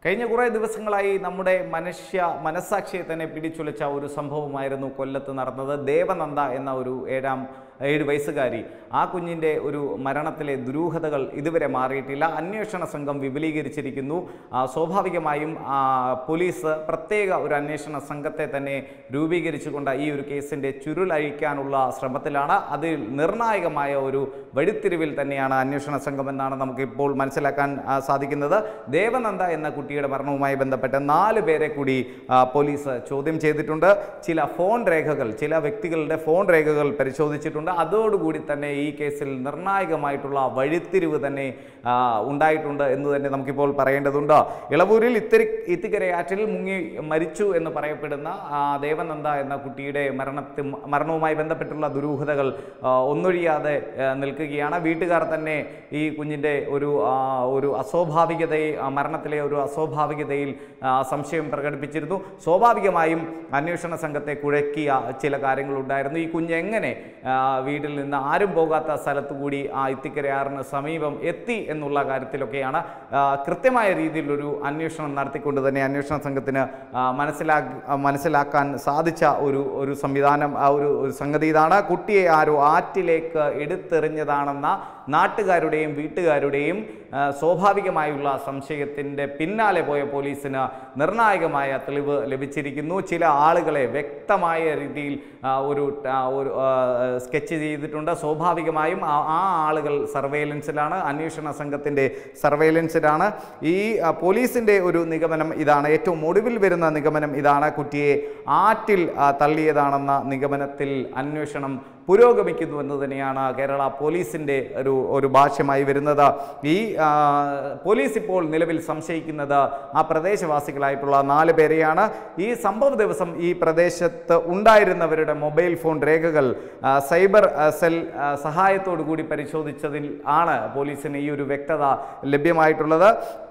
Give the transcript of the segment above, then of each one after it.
കഴിഞ്ഞ കുറേ ദിവസങ്ങളായി നമ്മുടെ മനുഷ്യ മനസ്സാക്ഷിയെ തന്നെ പിടിച്ചുലച്ച ഒരു സംഭവമായിരുന്നു കൊല്ലത്ത് നടന്നത് ദേവനന്ദ എന്ന ഒരു ഏഴാം ഏഴ് വയസ്സുകാരി ആ കുഞ്ഞിൻ്റെ ഒരു മരണത്തിലെ ദുരൂഹതകൾ ഇതുവരെ മാറിയിട്ടില്ല അന്വേഷണ സംഘം വിപുലീകരിച്ചിരിക്കുന്നു ആ, സ്വാഭാവികമായും ആ, പോലീസ് പ്രത്യേക ഒരു അന്വേഷണ സംഘത്തെ തന്നെ രൂപീകരിച്ചുകൊണ്ട് ഈ ഒരു കേസിൻ്റെ ചുരുളഴിക്കാനുള്ള ശ്രമത്തിലാണ് അതിൽ നിർണായകമായ ഒരു വഴിത്തിരിവിൽ തന്നെയാണ് അന്വേഷണ സംഘം എന്നാണ് നമുക്കിപ്പോൾ മനസ്സിലാക്കാൻ ആ, സാധിക്കുന്നത് ദേവനന്ദ എന്ന കുട്ടിയുടെ മരണവുമായി ബന്ധപ്പെട്ട് നാല് പേരെ കൂടി ആ, പോലീസ് ചോദ്യം ചെയ്തിട്ടുണ്ട് ചില ഫോൺ രേഖകൾ ചില വ്യക്തികളുടെ ഫോൺ രേഖകൾ പരിശോധിച്ചിട്ടുണ്ട് അതോടുകൂടി തന്നെ ഈ കേസിൽ നിർണായകമായിട്ടുള്ള വഴിത്തിരിവ് തന്നെ ആ, ഉണ്ടായിട്ടുണ്ട് എന്ന് തന്നെ നമുക്കിപ്പോൾ പറയേണ്ടതുണ്ട് ഇളവൂരിൽ ഇത്തിരി ഇത്തിക്കരയാറ്റിൽ മുങ്ങി മരിച്ചു എന്ന് പറയപ്പെടുന്ന ആ, ദേവനന്ദ എന്ന കുട്ടിയുടെ മരണത്തിൽ മരണവുമായി ബന്ധപ്പെട്ടുള്ള ദുരൂഹതകൾ ആ, ഒന്നൊഴിയാതെ ആ, നിൽക്കുകയാണ് വീട്ടുകാർ തന്നെ ഈ കുഞ്ഞിൻ്റെ ഒരു ആ, ഒരു അസ്വാഭാവികതയെ ആ മരണത്തിലെ ഒരു അസ്വാഭാവികതയിൽ ആ, സംശയം പ്രകടിപ്പിച്ചിരുന്നു സ്വാഭാവികമായും അന്വേഷണ സംഘത്തെ കുഴക്കിയ ചില കാര്യങ്ങളുണ്ടായിരുന്നു ഈ കുഞ്ഞ് എങ്ങനെ ആ, വീട്ടിൽ നിന്ന് ആരും പോകാത്ത സ്ഥലത്തു കൂടി ആ ഇത്തിക്കരയാറിന് സമീപം എത്തി എന്നുള്ള കാര്യത്തിലൊക്കെയാണ് ആ, കൃത്യമായ രീതിയിലൊരു അന്വേഷണം നടത്തിക്കൊണ്ട് തന്നെ അന്വേഷണ സംഘത്തിന് ആ, മനസ്സിലാ ആ, മനസ്സിലാക്കാൻ സാധിച്ച ഒരു ഒരു സംവിധാനം ആ ഒരു ഒരു സംഗതി ഇതാണ് കുട്ടിയെ ആരോ ആറ്റിലേക്ക് എടുത്തെറിഞ്ഞതാണെന്ന നാട്ടുകാരുടെയും വീട്ടുകാരുടെയും ആ, സ്വാഭാവികമായുള്ള സംശയത്തിൻ്റെ പിന്നാലെ പോയ പോലീസിന് നിർണായകമായ തെളിവ് ലഭിച്ചിരിക്കുന്നു ചില ആളുകളെ വ്യക്തമായ രീതിയിൽ ആ, ഒരു ആ, ഒരു ആ, സ്കെച്ച് ചെയ്തിട്ടുണ്ട് സ്വാഭാവികമായും ആ ആ ആളുകൾ സർവൈലൻസിലാണ് അന്വേഷണ സംഘത്തിൻ്റെ സർവൈലൻസിലാണ് ഈ ആ, പോലീസിൻ്റെ ഒരു നിഗമനം ഇതാണ് ഏറ്റവും ഒടുവിൽ വരുന്ന നിഗമനം ഇതാണ് കുട്ടിയെ ആറ്റിൽ ആ, തള്ളിയതാണെന്ന നിഗമനത്തിൽ അന്വേഷണം പുരോഗമിക്കുന്നു എന്ന് തന്നെയാണ് കേരള പോലീസിൻ്റെ ഒരു ഒരു ഭാഷ്യമായി വരുന്നത് ഈ ആ, പോലീസ് ഇപ്പോൾ നിലവിൽ സംശയിക്കുന്നത് ആ പ്രദേശവാസികളായിട്ടുള്ള നാല് പേരെയാണ് ഈ സംഭവ ദിവസം ഈ പ്രദേശത്ത് ഉണ്ടായിരുന്നവരുടെ മൊബൈൽ ഫോൺ രേഖകൾ ആ, സൈബർ ആ, സെൽ ആ, സഹായത്തോടു കൂടി പരിശോധിച്ചതിൽ ആണ് പോലീസിന് ഈ ഒരു വ്യക്തത ലഭ്യമായിട്ടുള്ളത്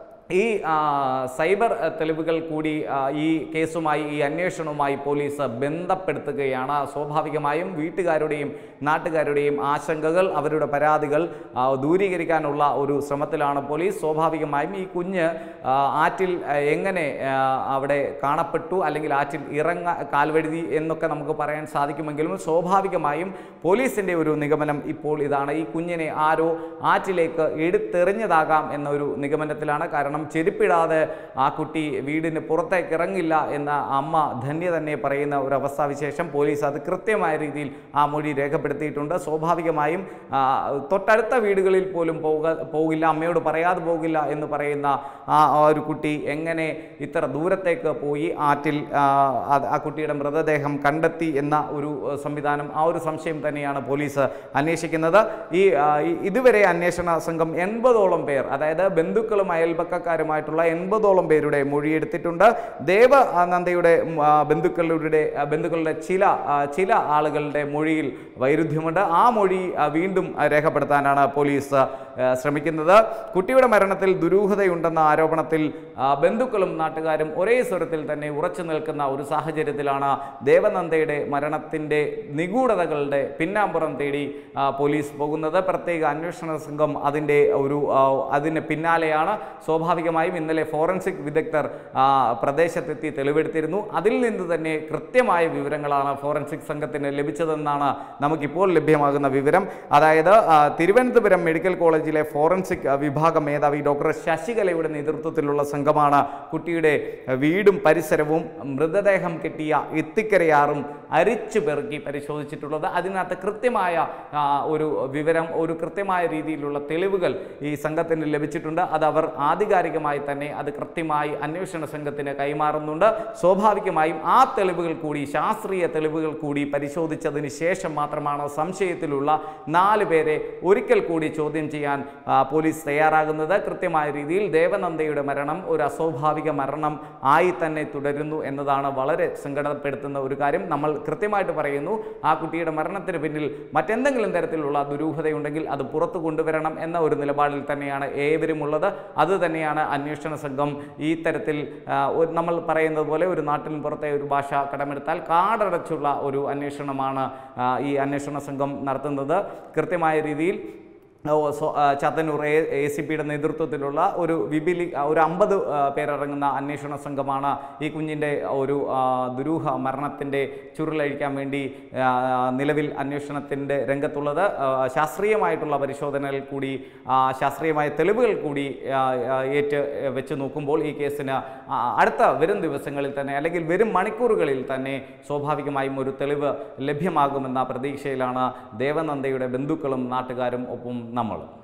ഈ ആ, സൈബർ ആ, തെളിവുകൾ കൂടി ആ, ഈ കേസുമായി ഈ അന്വേഷണവുമായി പോലീസ് ബന്ധപ്പെടുത്തുകയാണ് സ്വാഭാവികമായും വീട്ടുകാരുടെയും നാട്ടുകാരുടെയും ആശങ്കകൾ അവരുടെ പരാതികൾ ആ, ദൂരീകരിക്കാനുള്ള ഒരു ശ്രമത്തിലാണ് പോലീസ് സ്വാഭാവികമായും ഈ കുഞ്ഞ് ആ, ആറ്റിൽ ആ, എങ്ങനെ ആ, അവിടെ കാണപ്പെട്ടു അല്ലെങ്കിൽ ആറ്റിൽ ഇറങ്ങ കാൽവഴുതി എന്നൊക്കെ നമുക്ക് പറയാൻ സാധിക്കുമെങ്കിലും സ്വാഭാവികമായും പോലീസിൻ്റെ ഒരു നിഗമനം ഇപ്പോൾ ഇതാണ് ഈ കുഞ്ഞിനെ ആരോ ആറ്റിലേക്ക് എടുത്തെറിഞ്ഞതാകാം എന്നൊരു നിഗമനത്തിലാണ് കാരണം ചെരുപ്പിടാതെ ആ കുട്ടി വീടിന് പുറത്തേക്ക് ഇറങ്ങില്ല എന്ന അമ്മ ധന്യ തന്നെ പറയുന്ന ഒരു അവസ്ഥാവിശേഷം പോലീസ് അത് കൃത്യമായ രീതിയിൽ ആ മൊഴി രേഖപ്പെടുത്തിയിട്ടുണ്ട് സ്വാഭാവികമായും ആ, തൊട്ടടുത്ത വീടുകളിൽ പോലും പോക പോകില്ല അമ്മയോട് പറയാതെ പോകില്ല എന്ന് പറയുന്ന ആ ആ ഒരു കുട്ടി എങ്ങനെ ഇത്ര ദൂരത്തേക്ക് പോയി ആറ്റിൽ ആ, അത് ആ കുട്ടിയുടെ മൃതദേഹം കണ്ടെത്തി എന്ന ഒരു ഏഹ്, സംവിധാനം ആ ഒരു സംശയം തന്നെയാണ് പോലീസ് അന്വേഷിക്കുന്നത് ഈ ആ, ഈ- ഇതുവരെ അന്വേഷണ സംഘം എൺപതോളം പേർ അതായത് ബന്ധുക്കളും അയൽപക്കക്കാരുമായിട്ടുള്ള എൺപതോളം പേരുടെ മൊഴിയെടുത്തിട്ടുണ്ട് ദേവ ആ, നന്ദയുടെ ഉം, ആ, ബന്ധുക്കളുടെ ആ, ബന്ധുക്കളുടെ ചില ആ, ചില ആളുകളുടെ മൊഴിയിൽ വൈരുദ്ധ്യമുണ്ട് ആ മൊഴി ആ, വീണ്ടും ആ, രേഖപ്പെടുത്താനാണ് പോലീസ് ആ, ശ്രമിക്കുന്നത് കുട്ടിയുടെ മരണത്തിൽ ദുരൂഹതയുണ്ടെന്ന ആരോപണത്തിൽ ആ, ബന്ധുക്കളും നാട്ടുകാരും ഒരേ സ്വരത്തിൽ തന്നെ ഉറച്ചു നിൽക്കുന്ന ഒരു സാഹചര്യത്തിലാണ് ദേവനന്ദയുടെ മരണത്തിൻ്റെ നിഗൂഢതകളുടെ പിന്നാമ്പുറം തേടി ആ, പോലീസ് പോകുന്നത് പ്രത്യേക അന്വേഷണ സംഘം അതിൻ്റെ ഒരു ആ, അതിന് പിന്നാലെയാണ് സ്വാഭാവികമായും ഇന്നലെ ഫോറൻസിക് വിദഗ്ധർ ആ, പ്രദേശത്തെത്തി തെളിവെടുത്തിരുന്നു അതിൽ നിന്ന് തന്നെ കൃത്യമായ വിവരങ്ങളാണ് ഫോറൻസിക് സംഘത്തിന് ലഭിച്ചതെന്നാണ് നമുക്കിപ്പോൾ ലഭ്യമാകുന്ന വിവരം അതായത് ആ, തിരുവനന്തപുരം മെഡിക്കൽ കോളേജിലെ ഫോറൻസിക് ആ, വിഭാഗ മേധാവി ഡോക്ടർ ശശികലയുടെ നേതൃത്വത്തിലുള്ള സംഘമാണ് കുട്ടിയുടെ ആ, വീടും പരിസരവും മൃതദേഹം കെട്ടിയ എത്തിക്കരയാറും അരിച്ചു പെറുക്കി പരിശോധിച്ചിട്ടുള്ളത് അതിനകത്ത് കൃത്യമായ ആ, ഒരു വിവരം ഒരു കൃത്യമായ രീതിയിലുള്ള തെളിവുകൾ ഈ സംഘത്തിന് ലഭിച്ചിട്ടുണ്ട് അത് അവർ ആധികാരികമായി തന്നെ അത് കൃത്യമായി അന്വേഷണ സംഘത്തിന് കൈമാറുന്നുണ്ട് സ്വാഭാവികമായും ആ തെളിവുകൾ കൂടി ശാസ്ത്രീയ തെളിവുകൾ കൂടി പരിശോധിച്ചതിന് ശേഷം മാത്രമാണ് സംശയത്തിലുള്ള നാല് പേരെ ഒരിക്കൽ കൂടി ചോദ്യം ചെയ്യാൻ ആ, പോലീസ് തയ്യാറാകുന്നത് കൃത്യമായ രീതിയിൽ ദേവനന്ദയുടെ മരണം ഒരു അസ്വാഭാവിക മരണം ആയി തന്നെ തുടരുന്നു എന്നതാണ് വളരെ സങ്കടപ്പെടുത്തുന്ന ഒരു കാര്യം നമ്മൾ കൃത്യമായിട്ട് പറയുന്നു ആ കുട്ടിയുടെ മരണത്തിന് പിന്നിൽ മറ്റെന്തെങ്കിലും തരത്തിലുള്ള ദുരൂഹതയുണ്ടെങ്കിൽ അത് പുറത്തു കൊണ്ടുവരണം എന്ന ഒരു നിലപാടിൽ തന്നെയാണ് ഏവരും ഉള്ളത് അത് തന്നെയാണ് അന്വേഷണ സംഘം ഈ തരത്തിൽ ആ, ഒരു- നമ്മൾ പറയുന്നത് പോലെ ഒരു നാട്ടിൻ പുറത്തെ ഒരു ഭാഷ കടമെടുത്താൽ കാടടച്ചുള്ള ഒരു അന്വേഷണമാണ് ആ, ഈ അന്വേഷണ സംഘം നടത്തുന്നത് കൃത്യമായ രീതിയിൽ ഓ, സോ- ആ, ചാത്തന്നൂർ എ എ സി പിയുടെ നേതൃത്വത്തിലുള്ള ഒരു വിപിലി ആ, ഒരു അമ്പത് പേരടങ്ങുന്ന അന്വേഷണ സംഘമാണ് ഈ കുഞ്ഞിൻ്റെ ഒരു ആ, ദുരൂഹ മരണത്തിൻ്റെ ചുരുളഴിക്കാൻ വേണ്ടി ആ, നിലവിൽ അന്വേഷണത്തിൻ്റെ രംഗത്തുള്ളത് ആ, ശാസ്ത്രീയമായിട്ടുള്ള പരിശോധനകൾ കൂടി ആ, ശാസ്ത്രീയമായ തെളിവുകൾ കൂടി ആ, ആ, ഏറ്റ് വെച്ച് നോക്കുമ്പോൾ ഈ കേസിന് ആ, അടുത്ത വരും ദിവസങ്ങളിൽ തന്നെ അല്ലെങ്കിൽ വരും മണിക്കൂറുകളിൽ തന്നെ സ്വാഭാവികമായും ഒരു തെളിവ് ലഭ്യമാകുമെന്ന പ്രതീക്ഷയിലാണ് ദേവനന്ദയുടെ ബന്ധുക്കളും നാട്ടുകാരും ഒപ്പം നമ്മളും